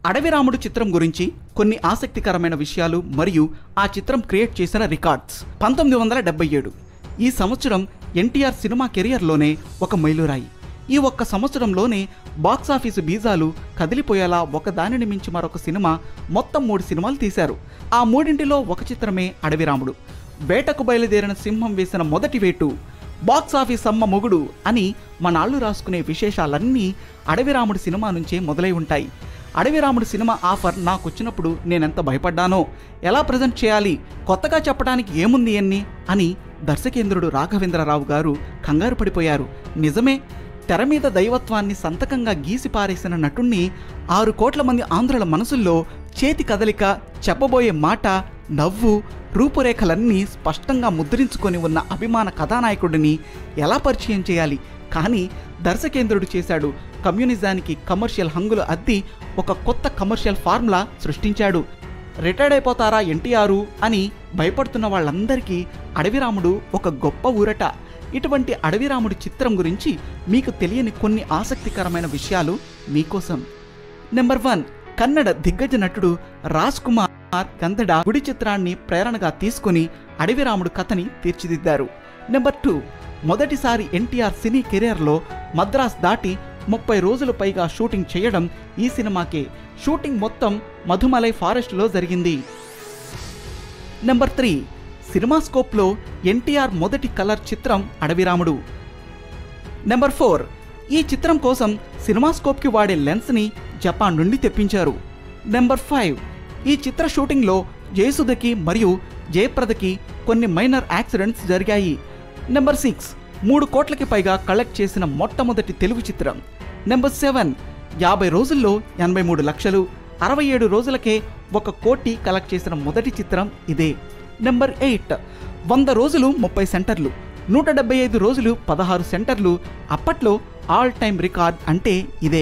అడవి రాముడు చిత్రం గురించి కొన్ని ఆసక్తికరమైన విషయాలు మరియు ఆ చిత్రం క్రియేట్ చేసిన రికార్డ్స్ పంతొమ్మిది వందల డెబ్బై ఏడు ఈ సంవత్సరం ఎన్టీఆర్ సినిమా కెరియర్లోనే ఒక మైలురాయి ఈ ఒక్క సంవత్సరంలోనే బాక్సాఫీసు బీజాలు కదిలిపోయేలా ఒక దానిని మించి మరొక సినిమా మొత్తం మూడు సినిమాలు తీశారు ఆ మూడింటిలో ఒక చిత్రమే అడవి రాముడు వేటకు బయలుదేరిన సింహం వేసిన మొదటి వేటు బాక్సాఫీస్ అమ్మ మొగుడు అని మనాళ్ళు రాసుకునే విశేషాలన్నీ అడవి రాముడు సినిమా నుంచే మొదలై ఉంటాయి అడవి రాముడు సినిమా ఆఫర్ నాకు వచ్చినప్పుడు నేనెంత భయపడ్డానో ఎలా ప్రజెంట్ చేయాలి కొత్తగా చెప్పడానికి ఏముంది ఎన్ని అని దర్శకేంద్రుడు రాఘవేంద్రరావు గారు కంగారు పడిపోయారు నిజమే తెర మీద దైవత్వాన్ని సంతకంగా గీసి పారేసిన నటుణ్ణి ఆరు కోట్ల మంది ఆంధ్రుల మనసుల్లో చేతి కదలిక చెప్పబోయే మాట నవ్వు రూపురేఖలన్నీ స్పష్టంగా ముద్రించుకొని ఉన్న అభిమాన కథానాయకుడిని ఎలా పరిచయం చేయాలి కానీ దర్శకేంద్రుడు చేశాడు కమ్యూనిజానికి కమర్షియల్ హంగులు అద్ది ఒక కొత్త కమర్షియల్ ఫార్ములా సృష్టించాడు రిటైర్డ్ అయిపోతారా ఎన్టీఆర్ అని భయపడుతున్న వాళ్ళందరికీ అడవిరాముడు ఒక గొప్ప ఊరట ఇటువంటి అడవిరాముడి చిత్రం గురించి మీకు తెలియని కొన్ని ఆసక్తికరమైన విషయాలు మీకోసం నెంబర్ వన్ కన్నడ దిగ్గజ నటుడు రాజ్ కుమార్ కందడ గుడి చిత్రాన్ని ప్రేరణగా తీసుకుని అడవిరాముడు కథని తీర్చిదిద్దారు నెంబర్ టూ మొదటిసారి ఎన్టీఆర్ సినీ కెరియర్లో మద్రాస్ దాటి ముప్పై రోజుల పైగా షూటింగ్ చేయడం ఈ సినిమాకే షూటింగ్ మొత్తం మధుమలై ఫారెస్ట్లో జరిగింది నెంబర్ త్రీ సినిమాస్కోప్లో ఎన్టీఆర్ మొదటి కలర్ చిత్రం అడవిరాముడు నెంబర్ ఫోర్ ఈ చిత్రం కోసం సినిమాస్కోప్కి వాడే లెన్స్ని జపాన్ నుండి తెప్పించారు నెంబర్ ఫైవ్ ఈ చిత్ర షూటింగ్లో జయసుధకి మరియు జయప్రదకి కొన్ని మైనర్ యాక్సిడెంట్స్ జరిగాయి నెంబర్ సిక్స్ మూడు కోట్లకి పైగా కలెక్ట్ చేసిన మొట్టమొదటి తెలుగు చిత్రం నెంబర్ సెవెన్ యాభై రోజుల్లో ఎనభై మూడు లక్షలు అరవై ఏడు రోజులకే ఒక కోటి కలెక్ట్ చేసిన మొదటి చిత్రం ఇదే నెంబర్ ఎయిట్ వంద రోజులు ముప్పై సెంటర్లు నూట డెబ్బై ఐదు రోజులు పదహారు సెంటర్లు అప్పట్లో ఆల్ టైమ్ రికార్డ్ అంటే ఇదే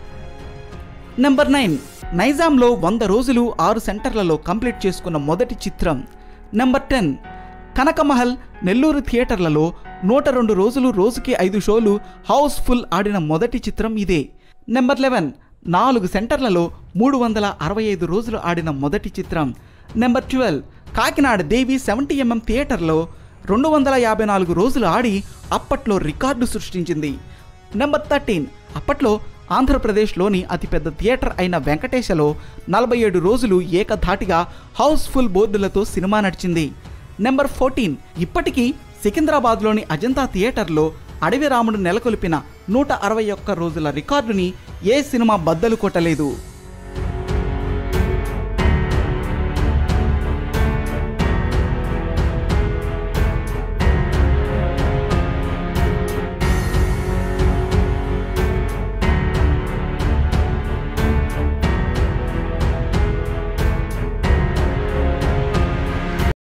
నెంబర్ నైన్ నైజాంలో వంద రోజులు ఆరు సెంటర్లలో కంప్లీట్ చేసుకున్న మొదటి చిత్రం నెంబర్ టెన్ కనకమహల్ నెల్లూరు థియేటర్లలో నూట రెండు రోజులు రోజుకి ఐదు షోలు హౌస్ఫుల్ ఆడిన మొదటి చిత్రం ఇదే నెంబర్ లెవెన్ నాలుగు సెంటర్లలో మూడు వందల అరవై ఐదు రోజులు ఆడిన మొదటి చిత్రం number twelve Kakinada Devi seventy MM థియేటర్లో రెండు వందల యాభై నాలుగు రోజులు ఆడి అప్పట్లో రికార్డు సృష్టించింది నెంబర్ థర్టీన్ అప్పట్లో ఆంధ్రప్రదేశ్లోని అతిపెద్ద థియేటర్ అయిన వెంకటేశలో నలభై ఏడు రోజులు ఏకధాటిగా హౌస్ఫుల్ బోర్డులతో సినిమా నడిచింది నెంబర్ ఫోర్టీన్ ఇప్పటికీ సికింద్రాబాద్లోని అజంతా థియేటర్లో అడవి రాముడు నెలకొల్పిన నూట అరవై ఒక్క రోజుల రికార్డుని ఏ సినిమా బద్దలు కొట్టలేదు